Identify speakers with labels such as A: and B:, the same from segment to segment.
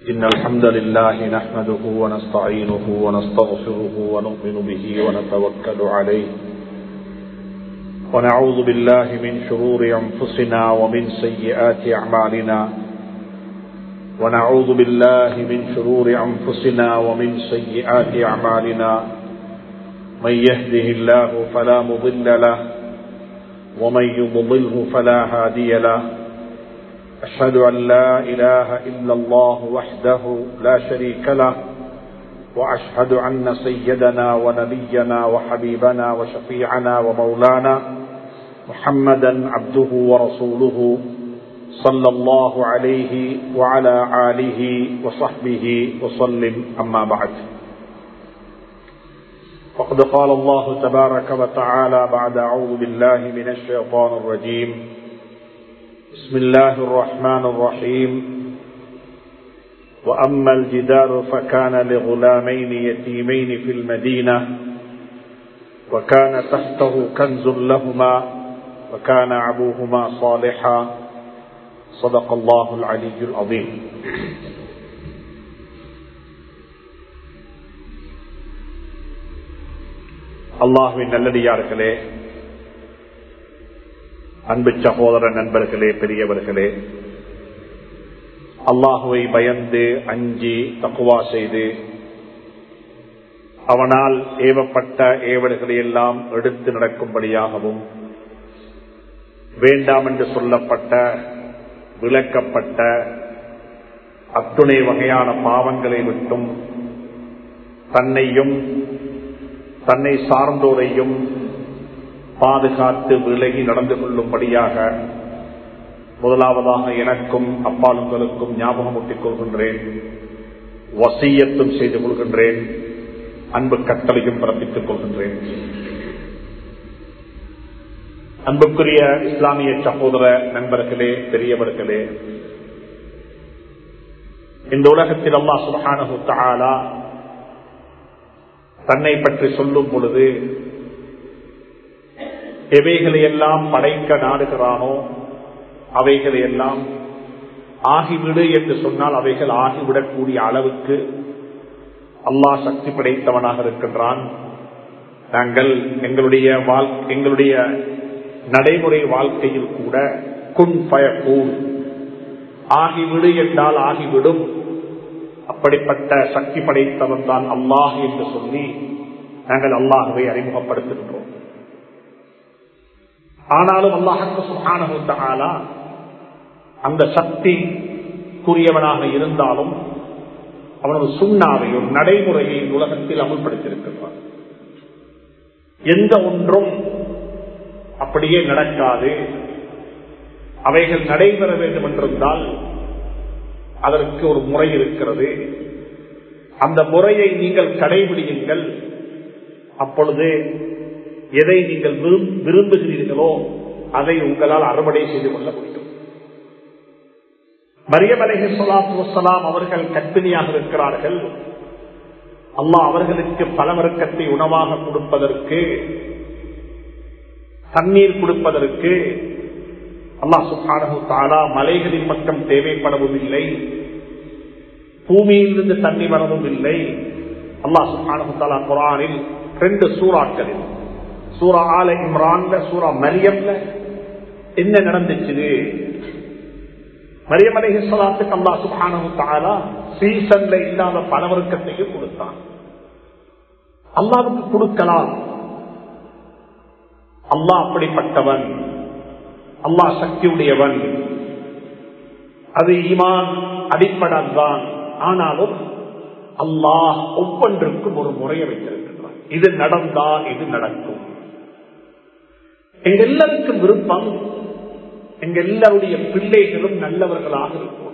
A: إن الحمد لله نحمده ونستعينه ونستغفره ونؤمن به ونتوكل عليه ونعوذ بالله من شرور أنفسنا ومن سيئات أعمالنا ونعوذ بالله من شرور أنفسنا ومن سيئات أعمالنا من يهده الله فلا مضل له ومن يضلله فلا هادي له أشهد أن لا إله إلا الله وحده لا شريك له وأشهد أن سيدنا ونبينا وحبيبنا وشفيعنا ومولانا محمدا عبده ورسوله صلى الله عليه وعلى آله وصحبه وسلم أما بعد فقد قال الله تبارك وتعالى بعد أعوذ بالله من الشيطان الرجيم بسم الله الرحمن الرحيم وأما الجدار فكان لغلامين يتيمين في المدينة وكان تحته كنز لهما وكان أبوهما صالحا صدق الله العلي العظيم அல்லாஹுவின் நல்லடியார்களே அன்பு சகோதர நண்பர்களே பெரியவர்களே அல்லாஹுவை பயந்து அஞ்சி தக்குவா செய்து அவனால் ஏவப்பட்ட ஏவல்களை எல்லாம் எடுத்து நடக்கும்படியாகவும் வேண்டாம் என்று சொல்லப்பட்ட விளக்கப்பட்ட அத்துணை வகையான பாவங்களை விட்டும் தன்னையும் தன்னை சார்ந்தோரையும் பாதுகாத்து விலகி நடந்து கொள்ளும்படியாக முதலாவதாக எனக்கும் அப்பாலுங்களுக்கும் ஞாபகமூட்டிக் கொள்கின்றேன் வசியத்தும் செய்து கொள்கின்றேன் அன்பு கட்டளையும் பிறப்பித்துக் கொள்கின்றேன் அன்புக்குரிய இஸ்லாமிய சகோதர நண்பர்களே பெரியவர்களே இந்த உலகத்தில் அல்லா சுபஹானு தாலா தன்னை பற்றி சொல்லும் பொழுது எவைகளை எல்லாம் படைக்க நாடுகிறானோ அவைகளை எல்லாம் ஆகிவிடு என்று சொன்னால் அவைகள் ஆகிவிடக்கூடிய அளவுக்கு அல்லாஹ் சக்தி படைத்தவனாக இருக்கின்றான் நாங்கள் எங்களுடைய எங்களுடைய நடைமுறை வாழ்க்கையில் கூட குன் பய கூன் ஆகிவிடு என்றால் ஆகிவிடும் அப்படிப்பட்ட சக்தி படைத்தவன் தான் அல்லாஹ் என்று சொல்லி நாங்கள் அல்லாஹுவை அறிமுகப்படுத்துகின்றோம் ஆனாலும் அல்லாஹு சுகானா அந்த சக்தி கூறியவனாக இருந்தாலும் அவனது சுண்ணாவை ஒரு நடைமுறையை உலகத்தில் அமுல்படுத்தியிருக்கிறான் எந்த ஒன்றும் அப்படியே நடக்காது அவைகள் நடைபெற வேண்டும் என்றிருந்தால் அதற்கு ஒரு முறை இருக்கிறது அந்த முறையை நீங்கள் கடைபிடியுங்கள் அப்பொழுது எதை நீங்கள் விரும்புகிறீர்களோ அதை உங்களால் அறுவடை செய்து கொள்ள முடியும் மரியம் அலஹி சொலாத்து வசலாம் அவர்கள் கற்பிணியாக இருக்கிறார்கள் அம்மா அவர்களுக்கு பலவர்க்கத்தை உணவாக கொடுப்பதற்கு தண்ணீர் கொடுப்பதற்கு அல்லா சுகானு தாரா மலைகளின் பக்கம் தேவைப்படவும் இல்லை பூமியிலிருந்து தண்ணி வரவும் இல்லை அல்லா சுகானு தாலா குரானில் ரெண்டு சூறாக்களில் சூரா ஆல இம்ரான்ல சூரா மரியம்ல என்ன நடந்துச்சு மரியம் அலஹி சொலாத்துக்கு அல்லா சுகானு தாலா சீசன்ல இல்லாத பலவர்க்கத்தையும் கொடுத்தான் அல்லாவுக்கு கொடுக்கலாம் அல்லாஹ் அப்படிப்பட்டவன் அல்லாஹ் சக்தியுடையவன் அது ஈமான் அடிப்படான் ஆனாலும் அல்லாஹ் ஒவ்வொன்றுக்கும் ஒரு முறையை வைத்திருக்கிறான் இது நடந்தா இது நடக்கும் எங்க எல்லாருக்கும் விருப்பம் எங்க எல்லாருடைய பிள்ளைகளும் நல்லவர்களாக இருக்கும்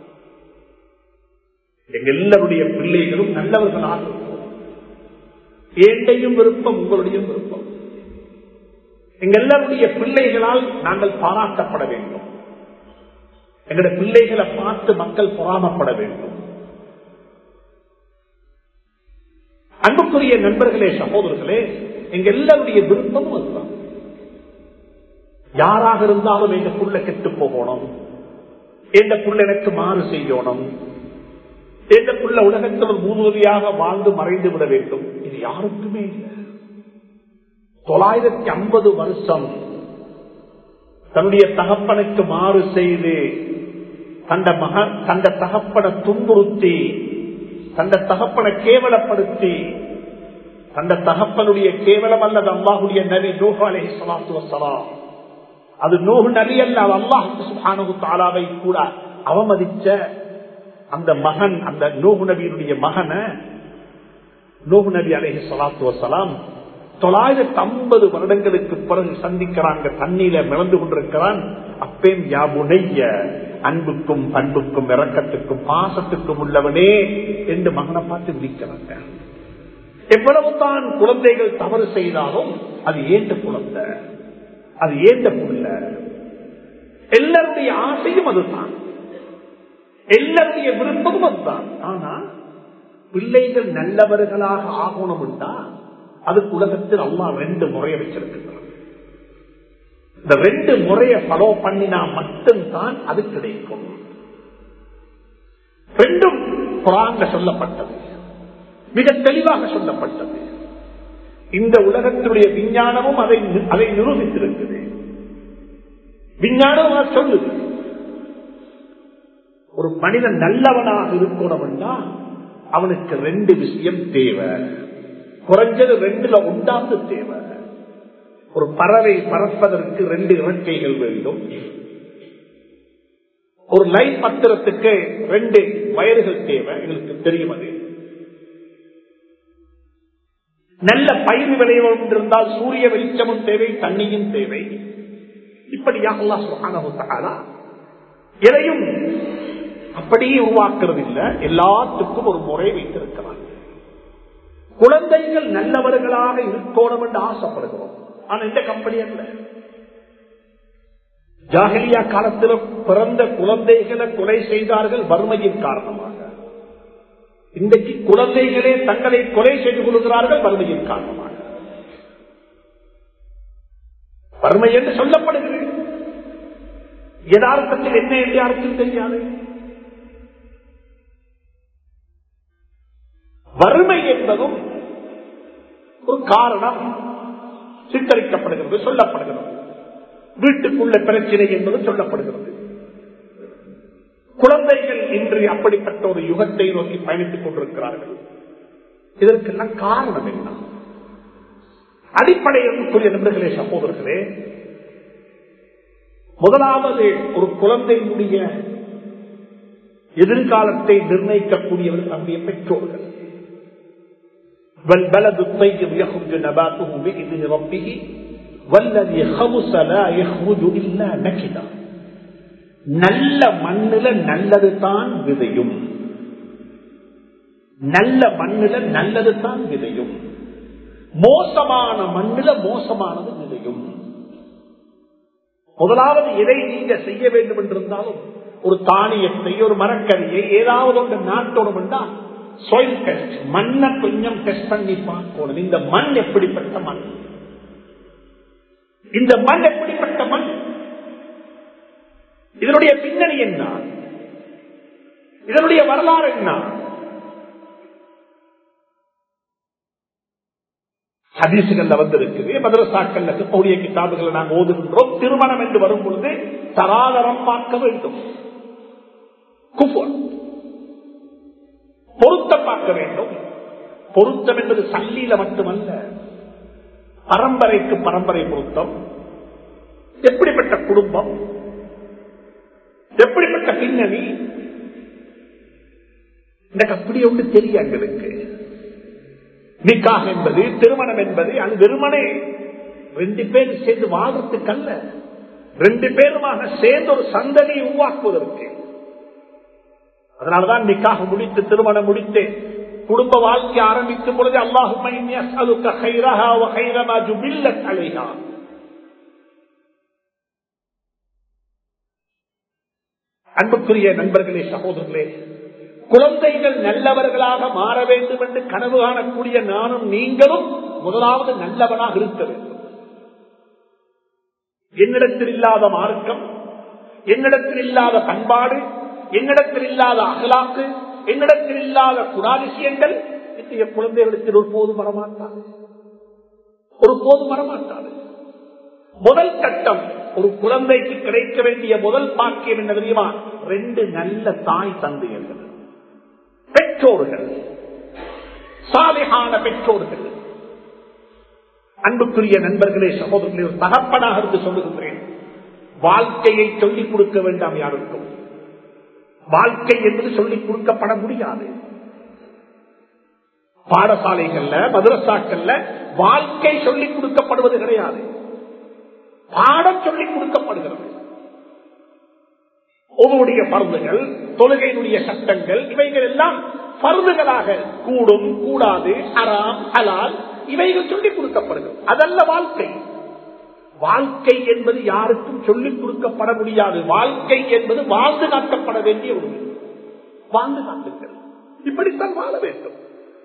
A: எங்க எல்லாருடைய பிள்ளைகளும் நல்லவர்களாக இருக்கும் ஏண்டையும் விருப்பம் உங்களுடைய விருப்பம் எங்க எல்லாருடைய பிள்ளைகளால் நாங்கள் பாராட்டப்பட வேண்டும் எங்களுடைய பிள்ளைகளை பார்த்து மக்கள் பொறாமப்பட வேண்டும் அன்புக்குரிய நண்பர்களே சகோதரர்களே எங்க எல்லாருடைய விருப்பமும் அதுதான் யாராக இருந்தாலும் எங்க புள்ள கெட்டு போகணும் எந்த புள்ள எனக்கு மாறு செய்யணும் உள்ள உலகத்தில் ஒரு மூதுவதியாக வாழ்ந்து மறைந்து விட வேண்டும் இது யாருக்குமே இல்லை தொள்ளாயிரத்தி ஐம்பது வருஷம் தன்னுடைய தகப்பனுக்கு மாறு செய்து தந்த மகன் தந்த தகப்பனை துன்புறுத்தி தந்த தகப்பனை கேவலப்படுத்தி தந்த தகப்பனுடைய கேவலம் அல்லது அல்லாஹுடைய நபி நூஹ் அலஹி சலாத்து வசலாம் அது நூஹ் நபி அல்ல அல்லாஹு சுபானு தாலாவை கூட அவமதிச்ச அந்த மகன் அந்த நூஹு நபியினுடைய மகனை நூஹு நபி அலஹி சலாத்து வசலாம் தொள்ளாயிரத்தி ஐம்பது வருடங்களுக்கு பிறகு சந்திக்கிறாங்க தண்ணீர மிளந்து கொண்டிருக்கிறான் அப்பேம் யாவுடைய அன்புக்கும் பண்புக்கும் இறக்கத்துக்கும் பாசத்துக்கும் உள்ளவனே என்று மகனை பார்த்து விதிக்கிறாங்க எவ்வளவு தான் குழந்தைகள் தவறு செய்தாலும் அது ஏந்த குழந்தை அது ஏந்த புள்ள எல்லாருடைய ஆசையும் அதுதான் எல்லாருடைய விருப்பமும் அதுதான் ஆனா பிள்ளைகள் நல்லவர்களாக ஆகணும்டா அதுக்கு உலகத்தில் அம்மா ரெண்டு முறையை வச்சிருக்கிறார் இந்த ரெண்டு முறையை ஃபாலோ பண்ணினா மட்டும்தான் அது கிடைக்கும் ரெண்டும் குராங்க சொல்லப்பட்டது மிக தெளிவாக சொல்லப்பட்டது இந்த உலகத்தினுடைய விஞ்ஞானமும் அதை அதை நிரூபித்திருக்குது விஞ்ஞானம் சொல்லுது ஒரு மனிதன் நல்லவனாக இருக்கணும்னா அவனுக்கு ரெண்டு விஷயம் தேவை குறைஞ்சது ரெண்டுல உண்டாந்து தேவை ஒரு பறவை பறப்பதற்கு ரெண்டு இறக்கைகள் வேண்டும் ஒரு லைன் பத்திரத்துக்கு ரெண்டு வயறுகள் தேவை எங்களுக்கு தெரியும் அது நல்ல பயிர் விளைவு இருந்தால் சூரிய வெளிச்சமும் தேவை தண்ணியும் தேவை இப்படியாக எதையும் அப்படியே உருவாக்குறது இல்லை எல்லாத்துக்கும் ஒரு முறை வைத்திருக்கிறாங்க குழந்தைகள் நல்லவர்களாக இருக்கணும் என்று ஆசைப்படுகிறோம் ஆனா இந்த கம்பெனி அல்ல ஜாகலியா காலத்தில் பிறந்த குழந்தைகளை கொலை செய்தார்கள் வறுமையின் காரணமாக இன்றைக்கு குழந்தைகளே தங்களை கொலை செய்து கொள்கிறார்கள் வறுமையின் காரணமாக வறுமை என்று சொல்லப்படுகிறது யதார்த்தத்தில் என்ன என்று யாருக்கும் தெரியாது வறுமை என்பதும் ஒரு காரணம் சித்தரிக்கப்படுகிறது சொல்லப்படுகிறது வீட்டுக்குள்ள பிரச்சனை என்பது சொல்லப்படுகிறது குழந்தைகள் இன்று அப்படிப்பட்ட ஒரு யுகத்தை நோக்கி பயணித்துக் கொண்டிருக்கிறார்கள் இதற்கெல்லாம் காரணம் என்ன அடிப்படையில் நண்பர்களே சகோதரர்களே முதலாவது ஒரு குழந்தையினுடைய எதிர்காலத்தை நிர்ணயிக்கக்கூடியவர் நம்முடைய பெற்றோர்கள் والبلد الطيب يخرج نباته بإذن ربه والذي خبث لا يخرج إلا نكدا நல்ல மண்ணில நல்லது தான் விதையும் நல்ல மண்ணில நல்லது தான் விதையும் மோசமான மண்ணில மோசமானது விதையும் முதலாவது எதை நீங்க செய்ய வேண்டும் என்றிருந்தாலும் ஒரு தானியத்தை ஒரு மரக்கறியை ஏதாவது ஒன்று நாட்டோடும் என்றால் சாயில் டெஸ்ட் மண்ணை கொஞ்சம் டெஸ்ட் பண்ணி பார்க்கணும் இந்த மண் எப்படிப்பட்ட மண் இந்த மண் எப்படிப்பட்ட மண் இதனுடைய பின்னணி என்ன இதனுடைய வரலாறு என்ன ஹதீசுகள்ல வந்திருக்குது மதரசாக்கள்ல கூடிய கிதாபுகளை நாங்கள் ஓதுகின்றோம் திருமணம் என்று வரும் பொழுது தராதரம் பார்க்க வேண்டும் குஃபர் பொருத்தம் பார்க்க வேண்டும் பொருத்தம் என்பது சல்லியில மட்டுமல்ல பரம்பரைக்கு பரம்பரை பொருத்தம் எப்படிப்பட்ட குடும்பம் எப்படிப்பட்ட பின்னணி எனக்கு அப்படி ஒன்று தெரியும் எங்களுக்கு நிக்காக என்பது திருமணம் என்பது அது வெறுமனே ரெண்டு பேர் சேர்ந்து வாழ்றதுக்கு அல்ல ரெண்டு பேருமாக சேர்ந்து ஒரு சந்ததியை உருவாக்குவதற்கு அதனாலதான் நிக்காக முடித்து திருமணம் முடித்து குடும்ப வாழ்க்கை ஆரம்பிக்கும் பொழுது அல்லாஹும் அன்புக்குரிய நண்பர்களே சகோதரர்களே குழந்தைகள் நல்லவர்களாக மாற வேண்டும் என்று கனவு காணக்கூடிய நானும் நீங்களும் முதலாவது நல்லவனாக இருக்க வேண்டும் என்னிடத்தில் இல்லாத மார்க்கம் என்னிடத்தில் இல்லாத பண்பாடு என்னிடத்தில் இல்லாத அகலாக்கு என்னிடத்தில் இல்லாத குணாதிசயங்கள் இன்றைய குழந்தைகளிடத்தில் ஒரு போதும் வரமாட்டாது ஒரு போதும் வரமாட்டாது முதல் கட்டம் ஒரு குழந்தைக்கு கிடைக்க வேண்டிய முதல் பாக்கியம் என்ன தெரியுமா ரெண்டு நல்ல தாய் தந்தையர்கள் பெற்றோர்கள் சாலைகான பெற்றோர்கள் அன்புக்குரிய நண்பர்களே சகோதரர்களே ஒரு தகப்பனாக இருந்து சொல்லுகின்றேன் வாழ்க்கையை சொல்லிக் கொடுக்க வேண்டாம் யாருக்கும் வாழ்க்கை என்பது சொல்லிக் கொடுக்கப்பட முடியாது பாடசாலைகள்ல மதுரசாக்கள்ல வாழ்க்கை சொல்லிக் கொடுக்கப்படுவது கிடையாது பாடம் சொல்லிக் கொடுக்கப்படுகிறது ஒவ்வொருடைய பருந்துகள் தொழுகையினுடைய சட்டங்கள் இவைகள் எல்லாம் பருந்துகளாக கூடும் கூடாது அறாம் ஹலால் இவைகள் சொல்லிக் கொடுக்கப்படுகிறது அதல்ல வாழ்க்கை வாழ்க்கை என்பது யாருக்கும் சொல்லிக் கொடுக்கப்பட முடியாது வாழ்க்கை என்பது வாழ்ந்து காட்டப்பட வேண்டிய ஒன்று வாழ்ந்து காட்டுங்கள் இப்படித்தான் வாழ வேண்டும்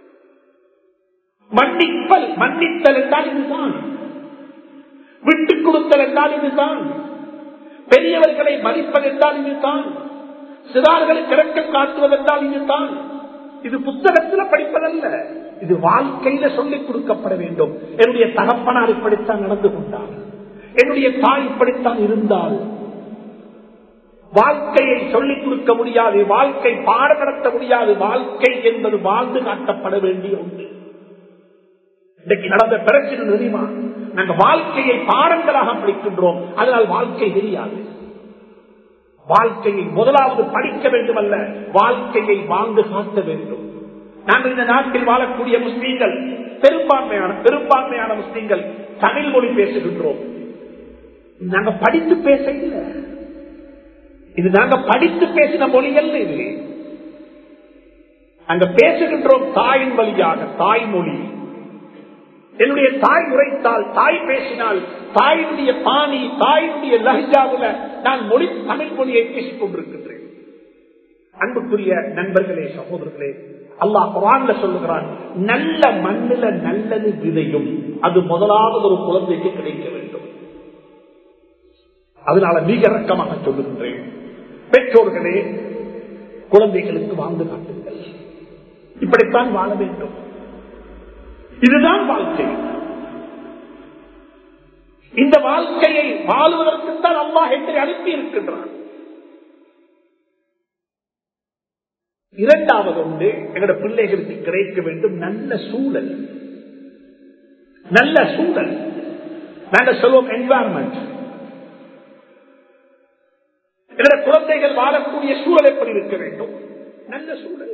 A: மன்னிப்பல் மன்னித்தல் என்றால் இதுதான் விட்டுக் கொடுத்தல் என்றால் இதுதான் பெரியவர்களை மதிப்பது என்றால் இதுதான் சிறார்களை கிழக்கம் காட்டுவதென்றால் இதுதான் இது புத்தகத்தில் படிப்பதல்ல இது வாழ்க்கையில சொல்லிக் கொடுக்கப்பட வேண்டும் என்னுடைய தகப்பனார் இப்படித்தான் நடந்து கொண்டார் என்னுடைய தாய் இப்படித்தான் இருந்தால் வாழ்க்கையை சொல்லிக் கொடுக்க முடியாது வாழ்க்கை பாடம் நடத்த முடியாது வாழ்க்கை என்பது வாழ்ந்து காட்டப்பட வேண்டிய ஒன்று இன்றைக்கு நடந்த பிரச்சனை தெரியுமா நாங்கள் வாழ்க்கையை பாடங்களாக படிக்கின்றோம் அதனால் வாழ்க்கை தெரியாது வாழ்க்கையை முதலாவது படிக்க வேண்டும் அல்ல வாழ்க்கையை வாழ்ந்து காட்ட வேண்டும் நாங்கள் இந்த நாட்டில் வாழக்கூடிய முஸ்லீம்கள் பெரும்பான்மையான பெரும்பான்மையான முஸ்லீம்கள் தமிழ் மொழி பேசுகின்றோம் நாங்க படித்து பேச இல்லை இது நாங்க படித்து பேசின மொழி அல்ல இது நாங்க பேசுகின்றோம் தாயின் வழியாக தாய்மொழி என்னுடைய தாய் உரைத்தால் தாய் பேசினால் தாயினுடைய பாணி தாயினுடைய லஹிஜாவுல நான் மொழி தமிழ் மொழியை பேசிக் கொண்டிருக்கின்றேன் அன்புக்குரிய நண்பர்களே சகோதரர்களே அல்லாஹ் குரான்ல சொல்லுகிறான் நல்ல மண்ணில நல்லது விதையும் அது முதலாவது ஒரு குழந்தைக்கு கிடைக்க வேண்டும் அதனால மிக ரக்கமாக சொல்லுகின்றேன் பெற்றோர்களே குழந்தைகளுக்கு வாழ்ந்து காட்டுங்கள் இப்படித்தான் வாழ வேண்டும் இதுதான் வாழ்க்கை இந்த வாழ்க்கையை வாழ்வதற்குத்தான் அல்லாஹ் என்று அனுப்பி இருக்கின்றான் இரண்டாவது ஒன்று எங்களோட பிள்ளைகளுக்கு கிடைக்க வேண்டும் நல்ல சூழல் நல்ல சூழல் நாங்கள் சொல்வோம் என்வாரன்மெண்ட் எங்களோட குழந்தைகள் வாழக்கூடிய சூழல் எப்படி இருக்க வேண்டும் நல்ல சூழல்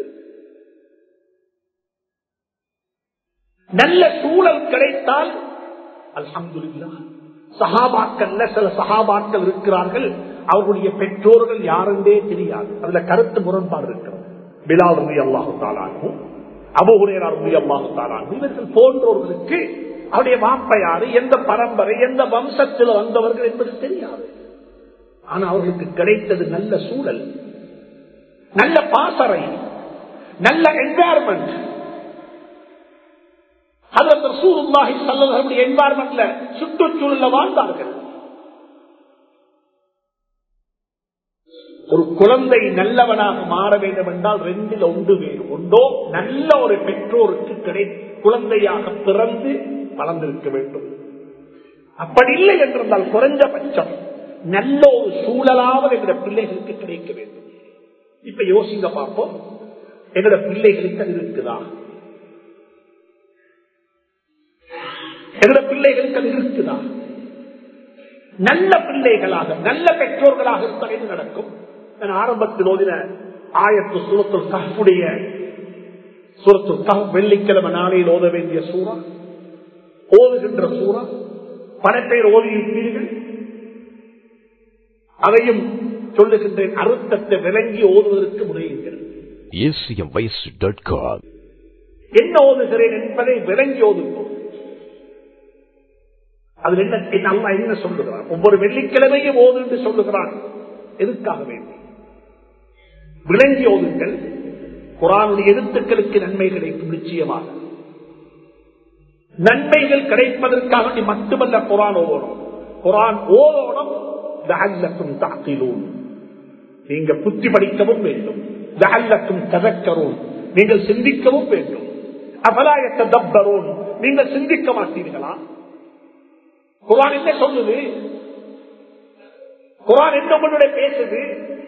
A: நல்ல சூழல் கிடைத்தால் அல்ஹம்துல்லா சகாபாக்கள்ல சில சகாபாக்கள் இருக்கிறார்கள் அவர்களுடைய பெற்றோர்கள் யாருந்தே தெரியாது அதுல கருத்து முரண்பாடு இருக்கிறது பிலால் ரவி அல்லாஹு தாலாகும் அபுகுரேரா ரவி அல்லாஹு தாலாகும் இவர்கள் போன்றவர்களுக்கு அவருடைய வாப்பையாரு எந்த பரம்பரை எந்த வம்சத்தில் வந்தவர்கள் என்பது தெரியாது ஆனா அவர்களுக்கு கிடைத்தது நல்ல சூழல் நல்ல பாசறை நல்ல என்வாரன்மெண்ட் என்வாரன்மெண்ட்ல சுற்றுச்சூழல வாழ்ந்தார்கள் ஒரு குழந்தை நல்லவனாக மாற வேண்டும் என்றால் ரெண்டில் ஒன்று வேணும் ஒன்றோ நல்ல ஒரு பெற்றோருக்கு கிடை குழந்தையாக பிறந்து வளர்ந்திருக்க வேண்டும் அப்படி இல்லை என்றிருந்தால் குறைஞ்சபட்சம் நல்ல ஒரு சூழலாவது எங்களோட பிள்ளைகளுக்கு கிடைக்க வேண்டும் இப்ப யோசிங்க பார்ப்போம் எங்களோட பிள்ளைகளுக்கு அது இருக்குதா எங்களோட பிள்ளைகளுக்கு அது இருக்குதா நல்ல பிள்ளைகளாக நல்ல பெற்றோர்களாக இருந்தால் என்ன நடக்கும் நான் ஆரம்பத்தில் ஓதின ஆயத்து சூரத்துல் கஃபுடைய சூரத்துல் கஃப் வெள்ளிக்கிழமை நாளையில் ஓத வேண்டிய சூறா ஓதுகின்ற சூறா பல பேர் ஓதியிருப்பீர்கள் அதையும் சொல்லுகின்றேன் அறுத்தத்தை விளங்கி ஓதுவதற்கு முறையுங்கள்
B: acmvoice.com
A: என்ன ஓதுகிறேன் என்பதை விளங்கி ஓதுவோம் அது என்ன என்ன அல்லா என்ன சொல்லுகிறான் ஒவ்வொரு வெள்ளிக்கிழமையும் ஓது என்று சொல்லுகிறான் எதுக்காக வேண்டி விளங்கி ஓதுங்கள் குரானுடைய எழுத்துக்களுக்கு நன்மை கிடைக்கும் நிச்சயமாக நன்மைகள் கிடைப்பதற்காக வேண்டி மட்டுமல்ல குரான் ஓதணும் குரான் ஓதோனம் தாக்கிலூன் நீங்க புத்தி படிக்கவும் வேண்டும் லஅல்லக்கும் ததக்கரூன் நீங்கள் சிந்திக்கவும் வேண்டும் அபலாயத்த தப்பரோன் நீங்கள் சிந்திக்க மாட்டீர்களா குரான் என்ன சொல்லுது குரான் என்ன உங்களுடைய பேசுது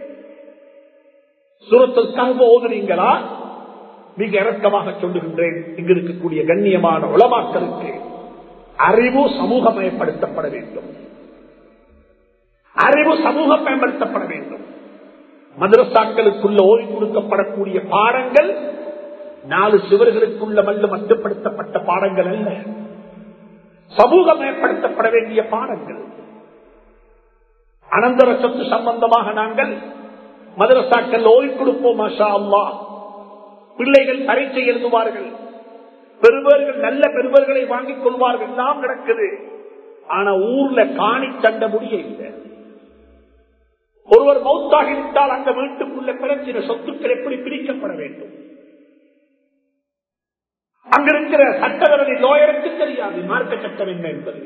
A: சூரத்தில் கல்வ ஓதுறீங்களா மிக இறக்கமாக சொல்லுகின்றேன் இங்கு இருக்கக்கூடிய கண்ணியமான உளமாக்களுக்கு அறிவு சமூகமயப்படுத்தப்பட வேண்டும் அறிவு சமூகமயப்படுத்தப்பட வேண்டும் மதரசாக்களுக்குள்ள ஓதி கொடுக்கப்படக்கூடிய பாடங்கள் நாலு சிவர்களுக்குள்ள மல்ல மட்டுப்படுத்தப்பட்ட பாடங்கள் அல்ல சமூகமயப்படுத்தப்பட வேண்டிய பாடங்கள் அனந்தர சொத்து சம்பந்தமாக நாங்கள் மதரசாக்கள் ஓய்வு கொடுப்போம் மாஷா அல்லா பிள்ளைகள் பரீட்சை எழுதுவார்கள் பெருவர்கள் நல்ல பெருவர்களை வாங்கிக் கொள்வார்கள் எல்லாம் நடக்குது ஆனா ஊர்ல காணி தண்ட முடிய இல்லை ஒருவர் மௌத்தாகிவிட்டால் அந்த வீட்டுக்குள்ள பிரச்சின சொத்துக்கள் எப்படி பிரிக்கப்பட வேண்டும் அங்கிருக்கிற சட்டவரணி லோயருக்கு தெரியாது மார்க்க சட்டம் என்ன என்பது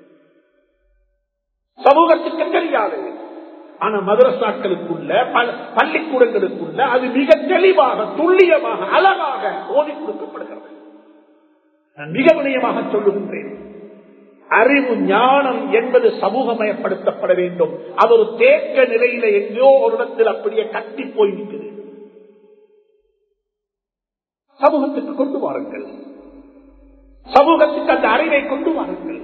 A: சமூகத்துக்கு தெரியாது ஆனா மதரசாக்களுக்குள்ள பள்ளிக்கூடங்களுக்குள்ள அது மிக தெளிவாக துல்லியமாக அழகாக ஓதி கொடுக்கப்படுகிறது நான் மிக வினயமாக சொல்லுகின்றேன் அறிவு ஞானம் என்பது சமூகமயப்படுத்தப்பட வேண்டும் அது ஒரு தேக்க நிலையில எங்கேயோ ஒரு இடத்தில் அப்படியே கட்டி போய் நிற்குது சமூகத்துக்கு கொண்டு வாருங்கள் சமூகத்துக்கு அந்த அறிவை கொண்டு வாருங்கள்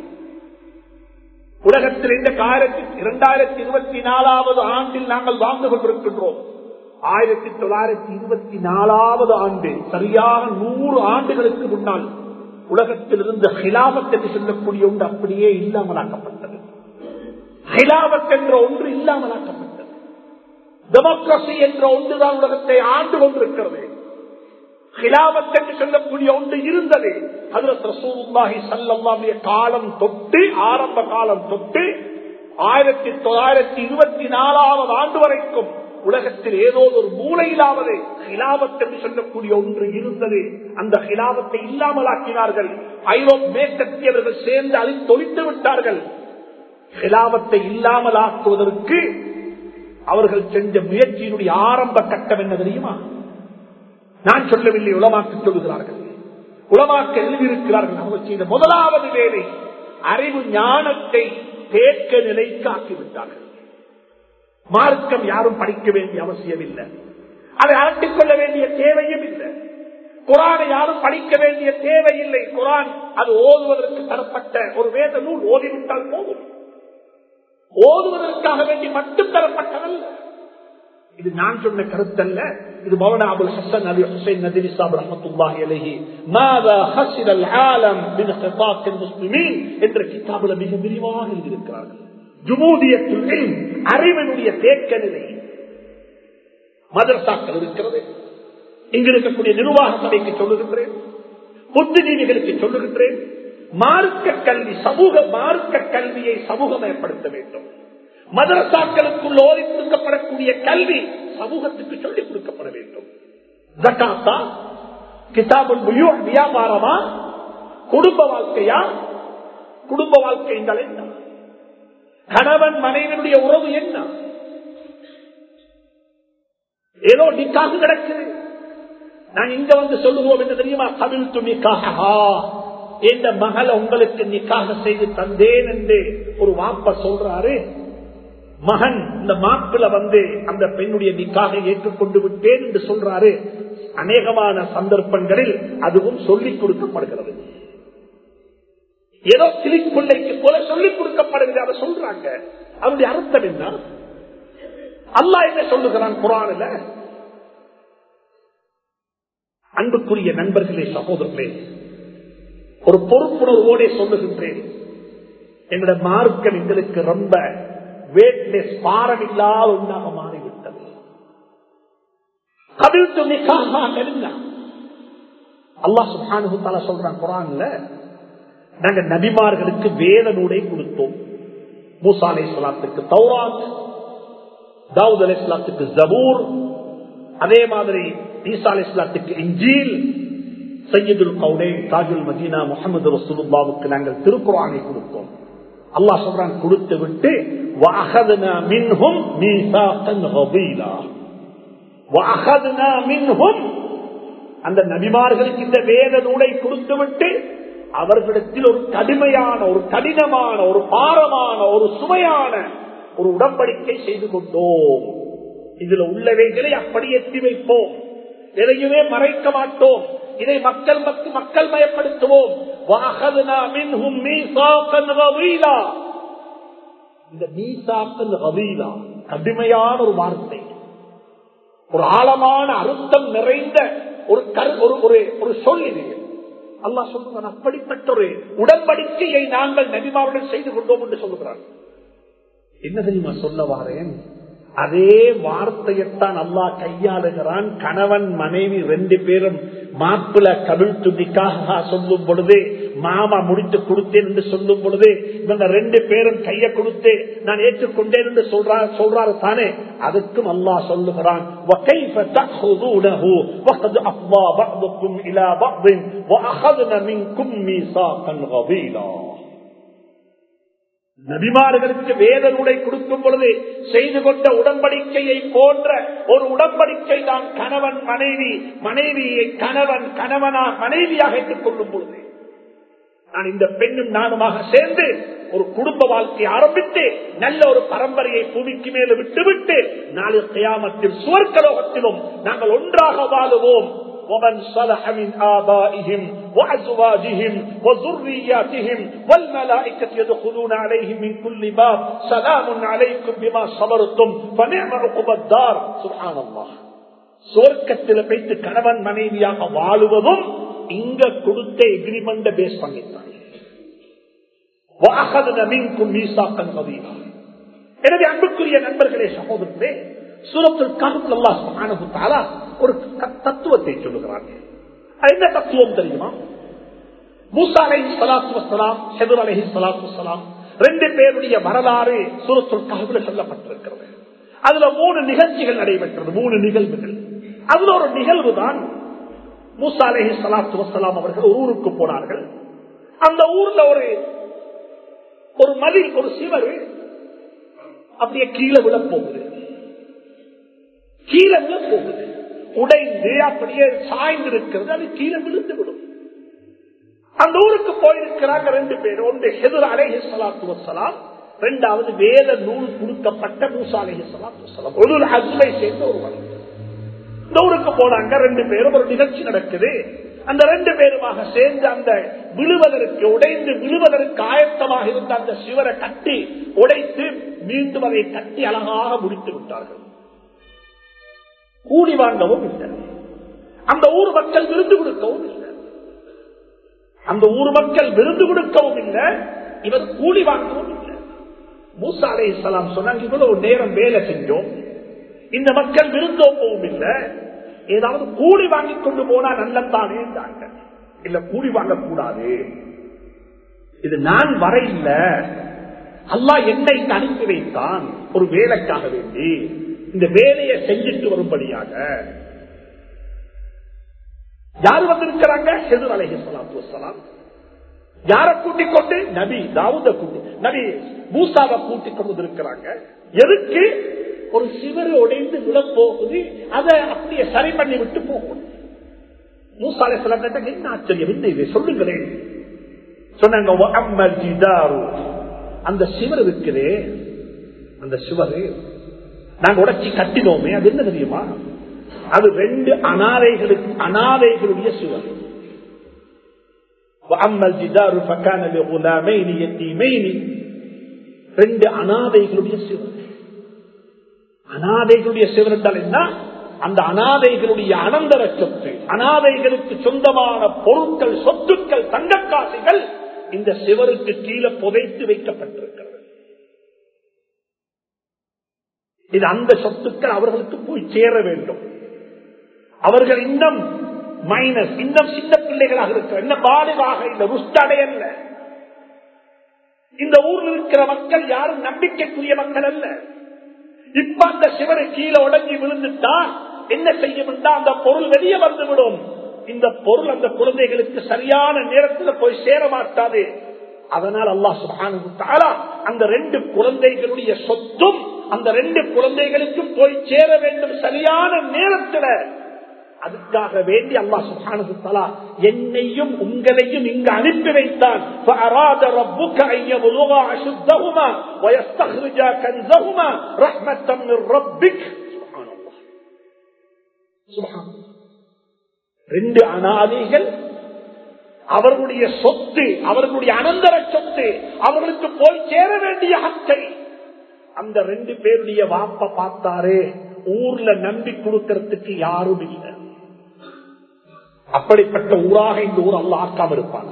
A: உலகத்தில் இந்த காலத்தில் இரண்டாயிரத்தி இருபத்தி நாலாவது ஆண்டில் நாங்கள் வாழ்ந்து கொண்டிருக்கின்றோம் ஆயிரத்தி தொள்ளாயிரத்தி இருபத்தி நாலாவது ஆண்டு சரியாக நூறு ஆண்டுகளுக்கு முன்னால் உலகத்தில் இருந்த ஹிலாபத் என்று சொல்லக்கூடிய ஒன்று அப்படியே இல்லாமலாக்கப்பட்டது ஹிலாபத் என்ற ஒன்று இல்லாமலாக்கப்பட்டது டெமோக்ரசி என்ற ஒன்றுதான் உலகத்தை ஆண்டு கொண்டிருக்கிறது ஹிலாபத் என்று சொல்லக்கூடிய ஒன்று இருந்தது ஹதரத் ரசூலுல்லாஹி ஸல்லல்லாஹு காலம் தொட்டு ஆரம்ப காலம் தொட்டு ஆயிரத்தி தொள்ளாயிரத்தி இருபத்தி நாலாவது ஆண்டு வரைக்கும் உலகத்தில் ஏதோ ஒரு மூலையிலாவது ஹிலாபத் என்று சொல்லக்கூடிய ஒன்று இருந்தது அந்த ஹிலாபத்தை இல்லாமலாக்கினார்கள் ஐரோப் மேற்கத்தியவர்கள் சேர்ந்து அதை தொழித்து விட்டார்கள் ஹிலாபத்தை இல்லாமலாக்குவதற்கு அவர்கள் செஞ்ச முயற்சியினுடைய ஆரம்ப கட்டம் என்ன தெரியுமா நான் சொல்லவில்லை உளமாக்க சொல்லுகிறார்கள் உளமாக்க எழுதியிருக்கிறார்கள் அவர் செய்த முதலாவது வேலை அறிவு ஞானத்தை தேக்க நிலைக்கு ஆக்கிவிட்டார்கள் மார்க்கம் யாரும் படிக்க வேண்டிய அவசியம் இல்லை அதை அலட்டிக் கொள்ள வேண்டிய தேவையும் இல்லை குரானை யாரும் படிக்க வேண்டிய தேவையில்லை குரான் அது ஓதுவதற்கு தரப்பட்ட ஒரு வேத நூல் ஓதிவிட்டால் போதும் ஓதுவதற்காக வேண்டி மட்டும் தரப்பட்டதல்ல இது நான் சொன்ன கருத்தல்ல இது மௌலானா அபுல் ஹசன் அலி ஹுசைன் நதிரி சாப் ரஹமத்துல்லாஹி அலைஹி மாதா ஹஸிரல் ஆலம் மின் ഖിതാഖിൽ முஸ்லிமீன் என்ற கிதாபில் மிக விரிவாக எழுதியிருக்கிறார்கள் ஜுமூதியத்துல் இல்ம் அறிவினுடைய தேக்க நிலை மதரசாக்கள் இருக்கிறது இங்கு இருக்கக்கூடிய நிர்வாக சபைக்கு சொல்லுகின்றேன் புத்திஜீவிகளுக்கு சொல்லுகின்றேன் மார்க்க கல்வி சமூக மார்க்க கல்வியை சமூகமயப்படுத்த வேண்டும் மதரசாக்களுக்குள் ஓதி கொடுக்கப்படக்கூடிய கல்வி சமூகத்துக்கு சொல்லிக் கொடுக்கப்பட வேண்டும் ஜக்காத்தா கிதாபுல் வியாபாரமா குடும்ப வாழ்க்கையா குடும்ப வாழ்க்கை என்றால் என்ன கணவன் மனைவனுடைய உறவு என்ன ஏதோ நிக்காக கிடக்குது நான் இங்க வந்து சொல்லுவோம் என்ன தெரியுமா கபில் துணிக்காக எந்த மகளை உங்களுக்கு நிக்காக செய்து தந்தேன் என்று ஒரு வாப்ப சொல்றாரு மகன் இந்த மாப்பிள வந்து அந்த பெண்ணுடைய நிக்காக ஏற்றுக்கொண்டு விட்டேன் என்று சொல்றாரு அநேகமான சந்தர்ப்பங்களில் அதுவும் சொல்லிக் கொடுக்கப்படுகிறது ஏதோ கிளிக்கொள்ளைக்கு போல சொல்லிக் கொடுக்கப்படுகிறது அதை சொல்றாங்க அதனுடைய அர்த்தம் என்ன அல்லா என்ன சொல்லுகிறான் குரானில் அன்புக்குரிய நண்பர்களே சகோதரர்களே ஒரு பொறுப்புணர்வோட சொல்லுகின்றேன் எங்களுடைய மார்க்கம் எங்களுக்கு ரொம்ப வேட்னஸ் பாரம் இல்லாத ஒன்றாக மாறிவிட்டது கபில் துணிக்காக அல்லாஹ் சுஹானுத்தால சொல்றான் குரான்ல நாங்க நபிமார்களுக்கு வேத நூலை கொடுத்தோம் மூசா அலை இஸ்லாத்துக்கு தௌராத் தாவூத் அலை இஸ்லாத்துக்கு ஜபூர் அதே மாதிரி ஈசா அலை இஸ்லாத்துக்கு இஞ்சீல் சையதுல் கவுடே தாஜுல் மதீனா முகமது ரசூலுல்லாவுக்கு நாங்கள் திருக்குறானை கொடுத்தோம் அல்லாஹ் சொல்றான் கொடுத்து விட்டு மின்ஹும் மீசாக்கன் ஹபீலா وَأَخَذْنَا مِنْهُمْ அந்த நபிமார்களுக்கு இந்த வேத நூலை கொடுத்து விட்டு அவர்களிடத்தில் ஒரு கடுமையான ஒரு கடினமான ஒரு பாரமான ஒரு சுமையான ஒரு உடன்படிக்கை செய்து கொண்டோம் இதுல உள்ளவைகளை அப்படி எட்டி வைப்போம் எதையுமே மறைக்க மாட்டோம் இதை மக்கள் மக்கு மக்கள் மயப்படுத்துவோம் وَأَخَذْنَا مِنْهُمْ مِيثَاقًا غَلِيظًا. இந்த மீசாக்கல் கவீலா கடுமையான ஒரு வார்த்தை ஒரு ஆழமான அர்த்தம் நிறைந்த ஒரு கரு ஒரு ஒரு ஒரு சொல் இது அல்லாஹ் சொல்லுவான் அப்படிப்பட்ட ஒரு உடன்படிக்கையை நாங்கள் நபிமாருடன் செய்து கொண்டோம் என்று சொல்லுகிறார் என்ன தெரியுமா சொல்ல வாரேன் அதே வார்த்தையைத்தான் அல்லாஹ் கையாளுகிறான் கணவன் மனைவி ரெண்டு பேரும் மாப்பிள கபில் துதிக்காக சொல்லும் பொழுது மாமா முடித்து கொடுத்தேன் என்று சொல்லும் பொழுது இவங்க ரெண்டு பேரும் கையை கொடுத்து நான் ஏற்றுக்கொண்டேன் என்று சொல்றார் சொல்றாரு தானே அதுக்கும் அல்லாஹ் சொல்லுகிறான் وَكَيْفَ تَأْخُذُونَهُ وَقَدْ أَفْضَىٰ بَعْضُكُمْ إِلَىٰ بَعْضٍ وَأَخَذْنَ مِنكُم مِّيثَاقًا غَلِيظًا நபிமார்களுக்கு வேதனுடை கொடுக்கும் பொழுது செய்து கொண்ட உடன்படிக்கையை போன்ற ஒரு உடன்படிக்கை தான் கணவன் மனைவி மனைவியை கணவன் கணவனா மனைவியாக ஏற்றுக் கொள்ளும் பொழுது நான் இந்த பெண்ணும் நானுமாக சேர்ந்து ஒரு குடும்ப வாழ்க்கையை ஆரம்பித்து நல்ல ஒரு பரம்பரையை பூமிக்கு மேல விட்டுவிட்டு நாளை கயாமத்தில் சுவர்க்கலோகத்திலும் நாங்கள் ஒன்றாக வாழுவோம் ومن صلح من آبائهم وأزواجهم وذرياتهم والملائكة يدخلون عليهم من كل باب سلام عليكم بما صبرتم فنعم عقب الدار سبحان الله சுவர்க்கத்தில் வைத்து கணவன் மனைவியாக வாழுவதும் இங்க கொடுத்த எக்ரிமெண்ட் பேஸ் பண்ணித்தான் எனவே அன்புக்குரிய நண்பர்களே சகோதரர்களே சூரத்தில் காலத்தில் ஒரு தத்துவத்தை சொல்லுகிறாங்க என்ன தத்துவம் தெரியுமா மூசா அலை சலாத்து வசலாம் செதுர் அலஹி சலாத்து வசலாம் ரெண்டு பேருடைய வரலாறு சூரத்துல் காலத்துல சொல்லப்பட்டிருக்கிறது அதுல மூணு நிகழ்ச்சிகள் நடைபெற்றது மூணு நிகழ்வுகள் அதுல ஒரு நிகழ்வு தான் மூசா அலஹி சலாத்து வசலாம் அவர்கள் ஒரு ஊருக்கு போனார்கள் அந்த ஊர்ல ஒரு ஒரு மதி ஒரு சிவர் அப்படியே கீழே விழ போகுது கீழே விழ போகுது உடைந்து அப்படியே சாய்ந்து இருக்கிறது அது கீழே விழுந்து விடும் அந்த ஊருக்கு போயிருக்கிறாங்க ரெண்டு பேர் ஒன்று ஹெதுர் அலேஹி சலாத்து வசலாம் ரெண்டாவது வேத நூல் கொடுக்கப்பட்ட மூசா அலேஹி சலாத்து வசலாம் ஒரு அஜுலை சேர்ந்த ஒருவர் இந்த ஊருக்கு போனாங்க ரெண்டு பேரும் ஒரு நிகழ்ச்சி நடக்குது அந்த ரெண்டு பேருமாக சேர்ந்து அந்த விழுவதற்கு உடைந்து விழுவதற்கு ஆயத்தமாக இருந்த அந்த சிவரை கட்டி உடைத்து மீண்டும் அதை கட்டி அழகாக முடித்து விட்டார்கள் கூலி வாங்கவும் இல்லை அந்த ஊர் மக்கள் விருந்து கொடுக்கவும் இல்லை அந்த ஊர் மக்கள் விருந்து கொடுக்கவும் இல்லை இவர் கூலி வாங்கவும் இல்லை மூசா அலை இஸ்லாம் சொன்னாங்க இவ்வளவு நேரம் வேலை செஞ்சோம் இந்த மக்கள் விருந்தோப்பவும் இல்லை ஏதாவது கூலி வாங்கி கொண்டு போனா நல்லத்தானே இல்ல கூலி வாங்கக்கூடாது இது நான் வர இல்ல அல்லா என்னை அனுப்பி வைத்தான் ஒரு வேலைக்காக வேண்டி இந்த வேலையை செஞ்சுட்டு வரும்படியாக யாரு வந்திருக்கிறாங்க செதுர் அலஹி சலாத்து வசலாம் யார கூட்டிக் கொண்டு நபி தாவூத கூட்டி நபி மூசாவை கூட்டிக் கொண்டு இருக்கிறாங்க எதுக்கு ஒரு சிவர் உடைந்து விழப்போகுது அதை அப்படியே சரி பண்ணி விட்டு போகும் மூசாலை சில என்ன ஆச்சரியம் என்ன இது சொல்லுங்களேன் சொன்னாங்க அந்த சிவர் இருக்குதே அந்த சிவரு நாங்க உடச்சி கட்டினோமே அது என்ன தெரியுமா அது ரெண்டு அனாதைகளுக்கு அனாதைகளுடைய சிவர் ரெண்டு அனாதைகளுடைய சிவர் அனாதைகளுடைய சிவர் என்றால் என்ன அந்த அனாதைகளுடைய அனந்தர சொத்து அனாதைகளுக்கு சொந்தமான பொருட்கள் சொத்துக்கள் தங்கக்காசிகள் இந்த சிவருக்கு கீழே புதைத்து வைக்கப்பட்டிருக்கிறது இது அந்த சொத்துக்கள் அவர்களுக்கு போய் சேர வேண்டும் அவர்கள் இன்னும் மைனஸ் இன்னும் சின்ன பிள்ளைகளாக இருக்கிற இன்னும் பாலிவாக இந்த ருஷ்டடையல்ல இந்த ஊரில் இருக்கிற மக்கள் யாரும் நம்பிக்கைக்குரிய மக்கள் அல்ல இப்ப அந்த சிவனை கீழே உடஞ்சி விழுந்துட்டா என்ன செய்யும் அந்த பொருள் வெளியே வந்துவிடும் இந்த பொருள் அந்த குழந்தைகளுக்கு சரியான நேரத்தில் போய் சேர மாட்டாது அதனால் அல்லாஹ் சுபானு அந்த ரெண்டு குழந்தைகளுடைய சொத்தும் அந்த ரெண்டு குழந்தைகளுக்கும் போய் சேர வேண்டும் சரியான நேரத்தில் அதுக்காக வேண்டி அல்லா சுபானது தலா என்னையும் உங்களையும் இங்கு அனுப்பி வைத்தான் فأراد ربك أن يبلغا أشدهما ويستخرجا كنزهما رحمة من ربك سبحان الله سبحان الله ரெண்டு அனாதைகள் அவர்களுடைய சொத்து அவர்களுடைய அனந்தர சொத்து அவர்களுக்கு போய் சேர வேண்டிய ஹக்கை அந்த ரெண்டு பேருடைய வாப்ப பார்த்தாரு ஊர்ல நம்பி கொடுக்கறதுக்கு யாரும் இல்லை அப்படிப்பட்ட ஊராக இந்த ஊர் அல்ல ஆக்காம இருப்பாங்க